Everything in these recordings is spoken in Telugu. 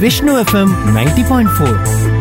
Vishnu FM ninety point four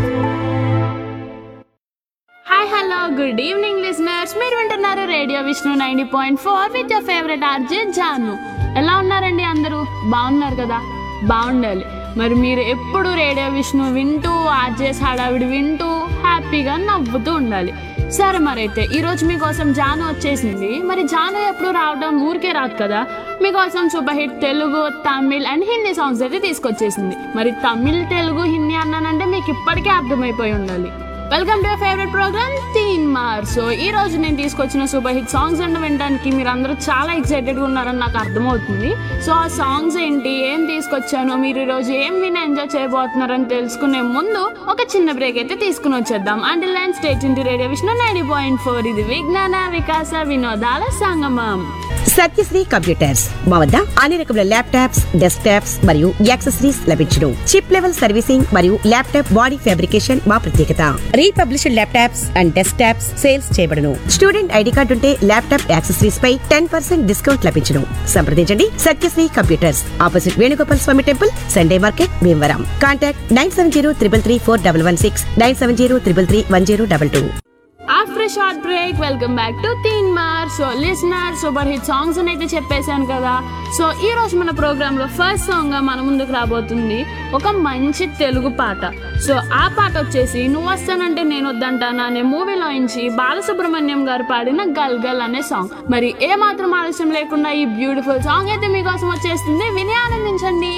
hi hello good evening listeners మీరు వింటున్నారు radio Vishnu ninety point four with your favourite RJ Janu ఎలా ఉన్నారండి అందరూ బాగున్నారు కదా బాగుండాలి మరి మీరు ఎప్పుడు రేడియో విష్ణు వింటూ ఆర్జేస్ హడావిడి వింటూ హ్యాపీగా నవ్వుతూ ఉండాలి సరే మరైతే ఈరోజు మీకోసం జాను వచ్చేసింది మరి జాను ఎప్పుడు రావడం ఊరికే రాదు కదా మీకోసం super hit Telugu Tamil and Hindi songs అయితే తీసుకొచ్చేసింది మరి తమిళ్ తెలుగు హిందీ అన్నానంటే మీకు ఇప్పటికే అర్థమైపోయి ఉండాలి వెల్కమ్ టు ఫేవరెట్ ప్రోగ్రామ్ తీన్ మార్ సో ఈ రోజు నేను తీసుకొచ్చిన సూపర్ హిట్ సాంగ్స్ అంటే వినడానికి మీరు అందరూ చాలా ఎక్సైటెడ్గా ఉన్నారని నాకు అర్థమవుతుంది సో ఆ సాంగ్స్ ఏంటి ఏం తీసుకొచ్చాను మీరు ఈ రోజు ఏం విని ఎంజాయ్ చేయబోతున్నారని తెలుసుకునే ముందు ఒక చిన్న బ్రేక్ అయితే తీసుకుని వచ్చేద్దాం అండ్ లైన్ స్టేట్ ఇంటి radio Vishnu ninety point four ఇది విజ్ఞాన వికాస వినోదాల సంగమం సత్యశ్రీ కంప్యూటర్స్ మా వద్ద అన్ని రకముల ల్యాప్టాప్స్ డెస్క్ టాప్స్ మరియు యాక్సెసరీస్ లభించును చిప్ లెవెల్ సర్వీసింగ్ మరియు ల్యాప్టాప్ బాడీ ఫ్యాబ్రికేషన్ మా ప్రత్యేకత refurbished laptops and desktops sales చేయబడును స్టూడెంట్ ఐడి కార్డు ఉంటే ల్యాప్టాప్ యాక్సెసరీస్ పై టెన్ పర్సెంట్ డిస్కౌంట్ లభించును సంప్రదించండి Satyasri computers opposite Venugopal Swamy temple Sunday market Bhimavaram contact nine seven zero triple three four double one six nine seven zero triple three one zero double two after short break welcome back to Teenmaar so listener super hit songs అని అయితే చెప్పేశాను కదా సో ఈ రోజు మన ప్రోగ్రామ్ లో ఫస్ట్ సాంగ్ గా మన ముందుకు రాబోతుంది ఒక మంచి తెలుగు పాట సో ఆ పాట వచ్చేసి నువ్వు వస్తానంటే నేను వద్దంటానా అనే మూవీలో నుంచి బాలసుబ్రహ్మణ్యం గారు పాడిన గల్ గల్ అనే సాంగ్ మరి ఏ మాత్రం ఆలస్యం లేకుండా ఈ బ్యూటిఫుల్ సాంగ్ అయితే మీకోసం వచ్చేస్తుంది విని ఆనందించండి